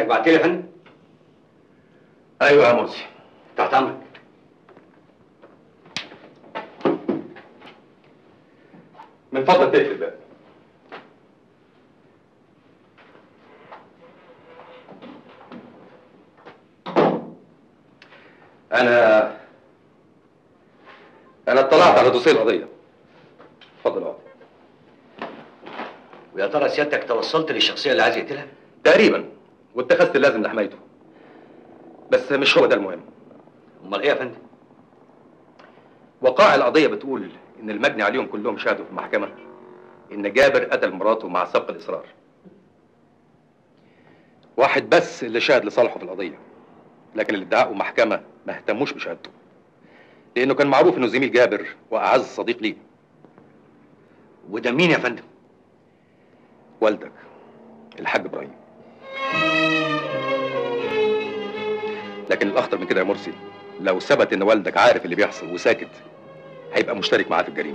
بعت لي يا فندم ايوه يا مرسي تحت امرك من فضلك تقفل الباب انا انا اطلعت على دوسيه القضيه اتفضل اقعد ويا ترى سيادتك توصلت للشخصيه اللي عايز يقتلها تقريبا واتخذت اللازم لحمايته بس مش هو ده المهم امال ايه يا فندم وقائع القضيه بتقول ان المجني عليهم كلهم شهدوا في المحكمه ان جابر قتل مراته مع سبق الاصرار واحد بس اللي شهد لصالحه في القضيه لكن اللي ادعاه محكمه ما اهتموش بشهادته لانه كان معروف انه زميل جابر واعز صديق ليه وده مين يا فندم والدك الحاج ابراهيم لكن الاخطر من كده يا مرسي لو ثبت ان والدك عارف اللي بيحصل وساكت هيبقى مشترك معاه في الجريمه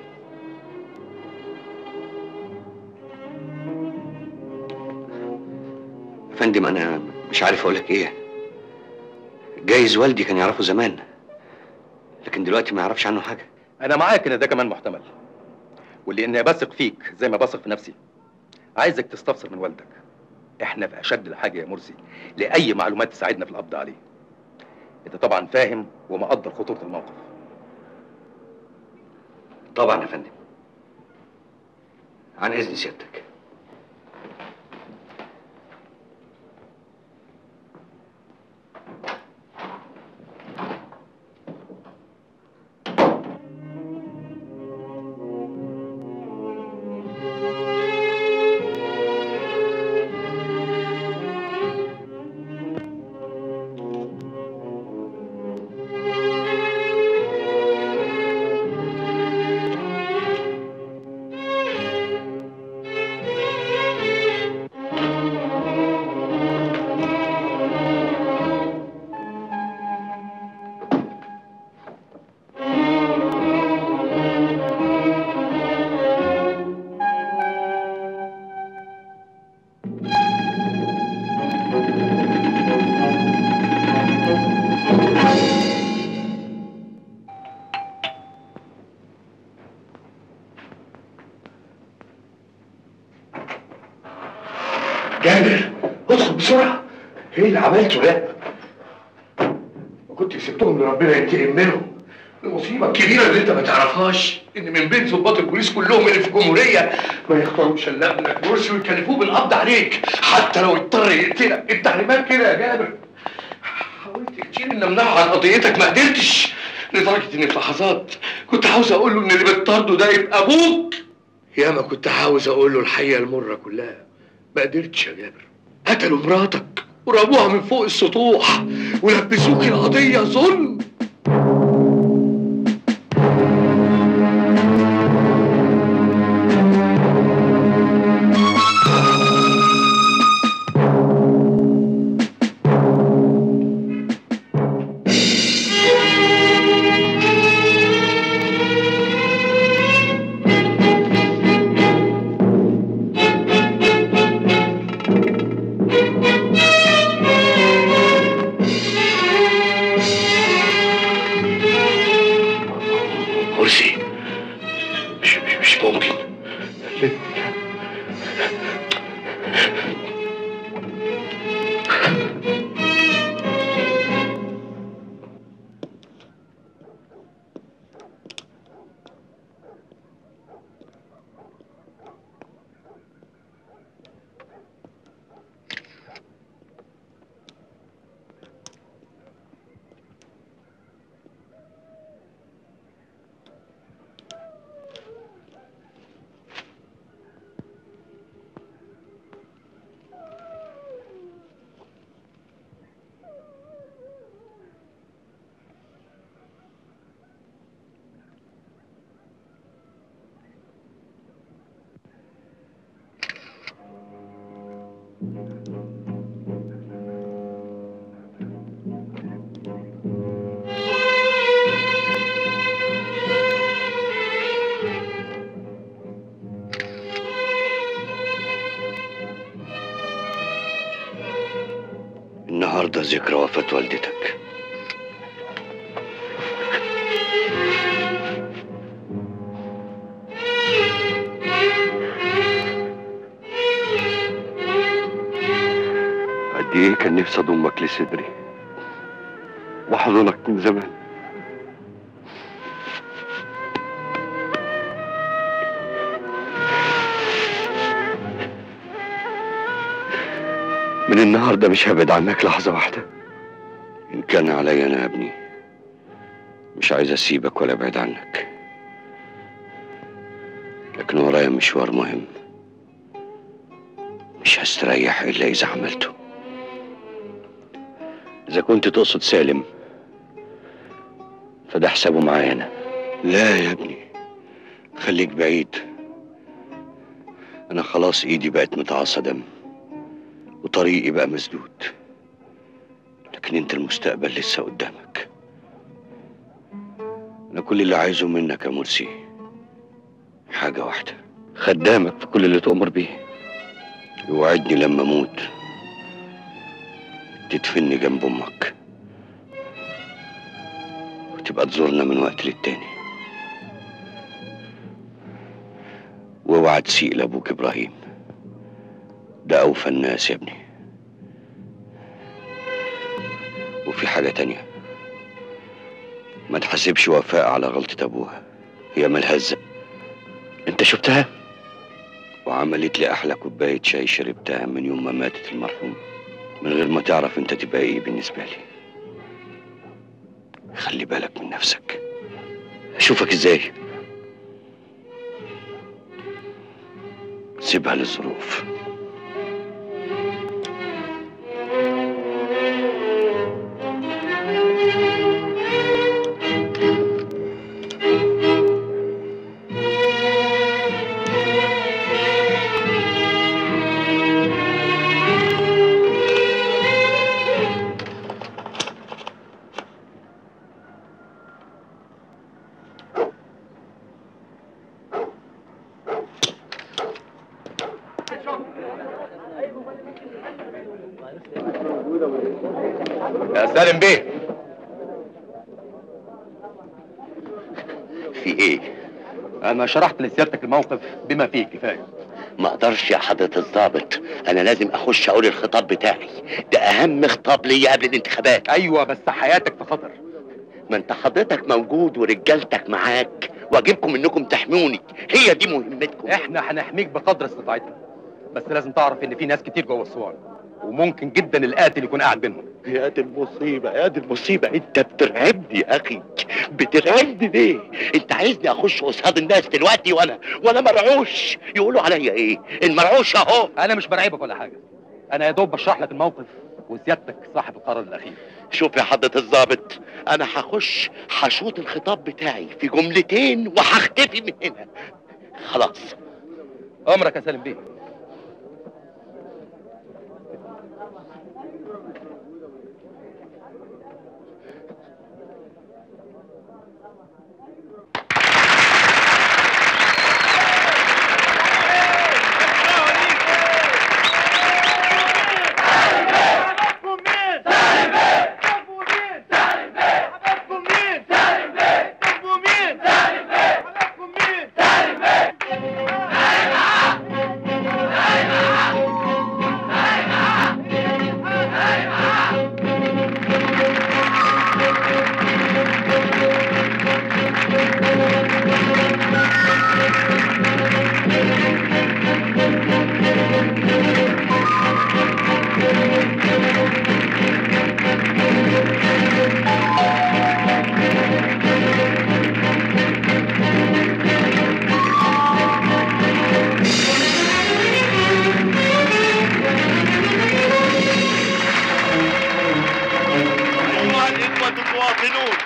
يا فندم انا مش عارف اقول لك ايه جايز والدي كان يعرفه زمان لكن دلوقتي ما يعرفش عنه حاجه انا معاك ان ده كمان محتمل واللي اني بثق فيك زي ما بثق في نفسي عايزك تستفسر من والدك احنا في اشد الحاجه يا مرسي لاي معلومات تساعدنا في القبض عليه انت طبعا فاهم ومقدر خطوره الموقف طبعا يا فندم عن اذن سيادتك جابر ادخل بسرعة ايه اللي عملته ده؟ ما كنت سبتهم لربنا ينتقم منهم المصيبة الكبيرة اللي انت ما تعرفهاش ان من بين ضباط البوليس كلهم اللي في الجمهورية ما يختاروش الا ابنك مرسي ويكلفوه بالقبض عليك حتى لو اضطر يقتلك التعليمات كده يا جابر حاولت كتير ان امنعه عن قضيتك ما قدرتش لدرجة ان في لحظات كنت عاوز اقول له ان اللي بتطارده ده يبقى ابوك ياما كنت عاوز اقول له الحقيقة المرة كلها ما قدرتش يا جابر قتلوا مراتك ورموها من فوق السطوح ولبسوك القضية ظلم ذكرى وفاة والدتك قد ايه كان نفسي اضمك لصدري واحضنك من زمان من النهارده مش هبعد عنك لحظه واحده ان كان عليا انا يا ابني مش عايز اسيبك ولا ابعد عنك لكن ورايا مشوار مهم مش هستريح الا اذا عملته اذا كنت تقصد سالم فده حسابه معايا انا لا يا ابني خليك بعيد انا خلاص ايدي بقت متعصى دم وطريقي بقى مسدود لكن انت المستقبل لسه قدامك انا كل اللي عايزه منك يا مرسي حاجة واحدة خدامك في كل اللي تؤمر بيه يوعدني لما اموت تدفني جنب امك وتبقى تزورنا من وقت للتاني واوعى تسيء لابوك ابراهيم ده اوفى الناس يا ابني وفي حاجة تانية ما تحاسبش وفاء على غلطة ابوها هي ملهزة انت شفتها وعملت لي احلى كوباية شاي شربتها من يوم ما ماتت المرحومة من غير ما تعرف انت تبقى ايه بالنسبة لي خلي بالك من نفسك اشوفك ازاي سيبها للظروف يا سالم بيه في ايه؟ انا شرحت لسيادتك الموقف بما فيه كفايه ما اقدرش يا حضرة الضابط انا لازم اخش اقول الخطاب بتاعي ده اهم خطاب ليا قبل الانتخابات ايوه بس حياتك في خطر ما انت حضرتك موجود ورجالتك معاك واجبكم انكم تحموني هي دي مهمتكم احنا هنحميك بقدر استطاعتنا بس لازم تعرف ان في ناس كتير جوه الصوان وممكن جدا القاتل يكون قاعد بينهم يا دي المصيبة يا دي المصيبة انت بترعبني يا اخي بترعبني ليه انت عايزني اخش قصاد الناس دلوقتي وانا وانا مرعوش يقولوا عليا ايه المرعوش اهو انا مش براقبك ولا حاجه انا يا دوب بشرح لك الموقف وسيادتك صاحب القرار الاخير شوف يا حضرة الضابط انا هخش هشوط الخطاب بتاعي في جملتين وهختفي من هنا خلاص امرك يا سالم بيه أيها الإخوة المواطنون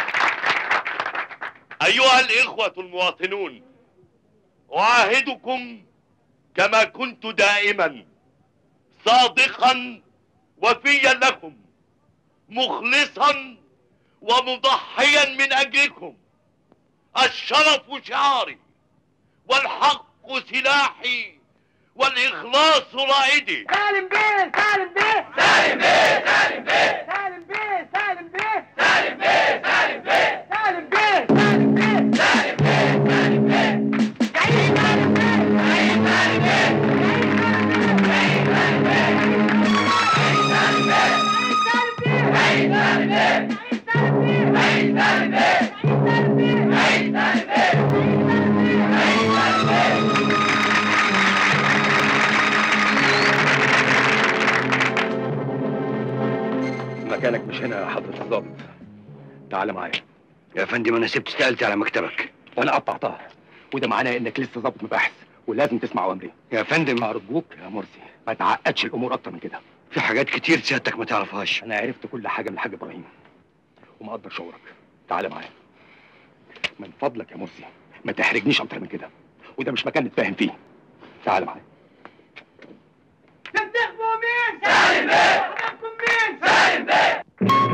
أيها الإخوة المواطنون أعاهدكم كما كنت دائما صادقا وفيا لكم مخلصا ومضحيا من أجلكم الشرف شعاري والحق سلاحي والإخلاص رائدي سالم بيه سالم بيه سالم بيه سالم بيه سالم بيه سالم بيه سالم بيه سالم بيه سالم بيه سالم بيه سالم بيه سالم بيه جاي سالم بيه جاي سالم بيه مكانك مش هنا يا حضرة الضابط تعال معايا يا فندم انا سبت استقالتي على مكتبك وانا قطعتها وده معناه انك لسه ضابط مباحث ولازم تسمع اوامري يا فندم ارجوك يا مرسي ما تعقدش الامور اكتر من كده في حاجات كتير سيادتك ما تعرفهاش انا عرفت كل حاجه من الحاج ابراهيم ومقدر شعورك تعال معايا من فضلك يا مرسي ما تحرجنيش اكتر من كده وده مش مكان نتفاهم فيه تعال معايا تنتخبوا مين سالم بيه حضراتكم مين سالم بيه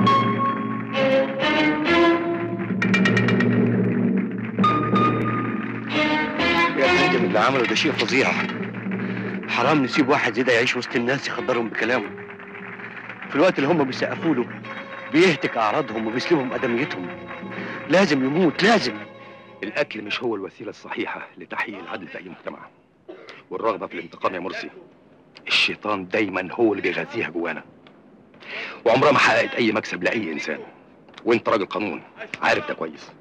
يا فندم اللي عمله ده شيء فظيع حرام نسيب واحد زي ده يعيش وسط الناس يخدرهم بكلامه في الوقت اللي هم بيسقفوا له بيهتك اعراضهم وبيسلبهم ادميتهم لازم يموت لازم القتل مش هو الوسيله الصحيحه لتحقيق العدل في اي مجتمع والرغبه في الانتقام يا مرسي الشيطان دايما هو اللي بيغذيها جوانا وعمرها ما حققت اي مكسب لاي انسان وانت راجل قانون عارف ده كويس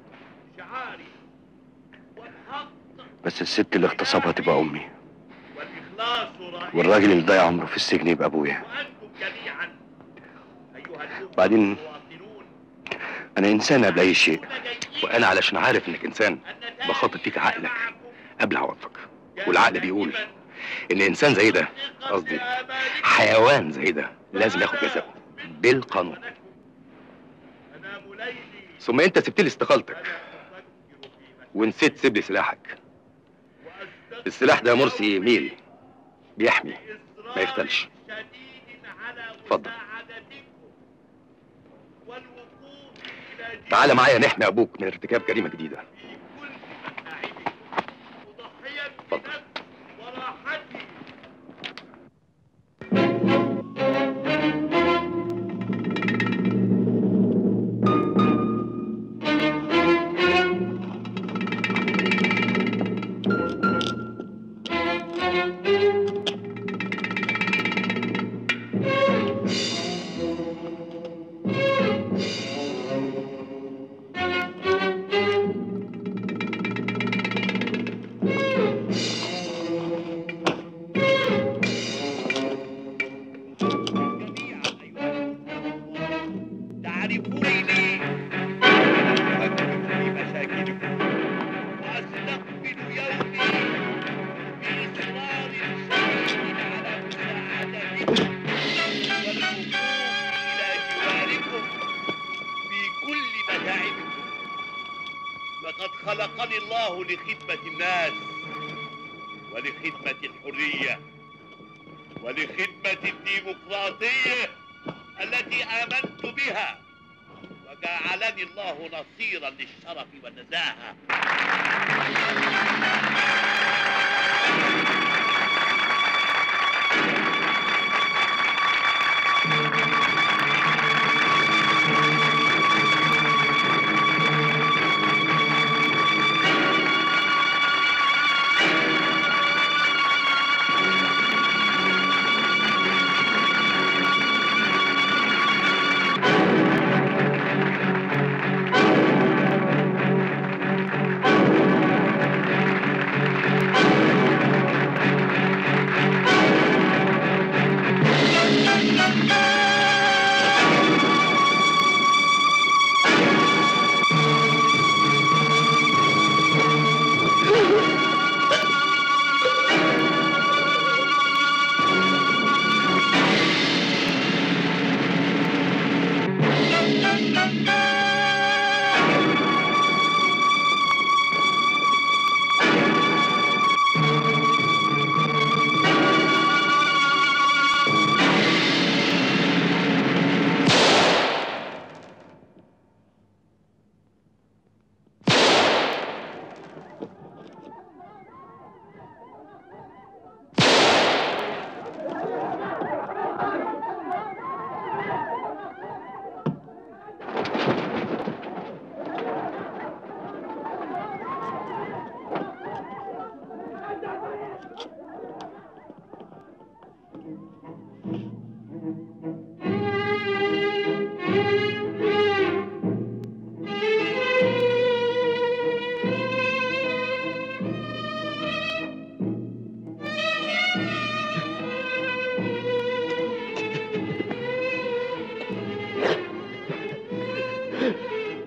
بس الست اللي اغتصبها تبقى امي والإخلاص رائدي والراجل اللي ضيع عمره في السجن يبقى ابويا وأنتم جميعا أيها الأخوة بعدين المواطنون انا انسان قبل اي شيء وانا علشان عارف انك انسان بخاطب فيك عقلك قبل عواطفك والعقل بيقول ان انسان زي ده قصدي حيوان زي ده لازم ياخد جزاءه بالقانون أنام ليلي ثم انت سبت لي استقالتك أنا أفكر في ونسيت تسيب لي سلاحك السلاح ده يا مرسي ميل بيحمي ما يختلش شديد على اتفضل. مساعدتكم والوقوف إلى تعال معايا نحمي ابوك من ارتكاب جريمه جديده في كل مساعدكم مضحيا اتفضل. بنفسي وراحتي تعرفونني أفكر في مشاكلكم وأستقبل يومي بإصرار شديد على مساعدتكم والوقوف إلى جواركم في كل متاعبكم لقد خلقني الله لخدمة الناس ولخدمة الحرية ولخدمة الديمقراطية التي آمنت بها وجعلني الله نصيرا للشرف والنزاهة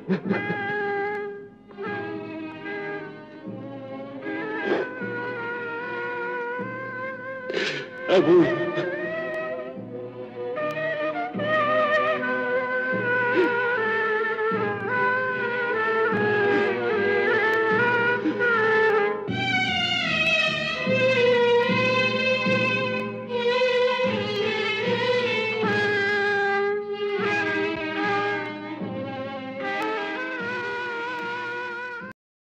ابويا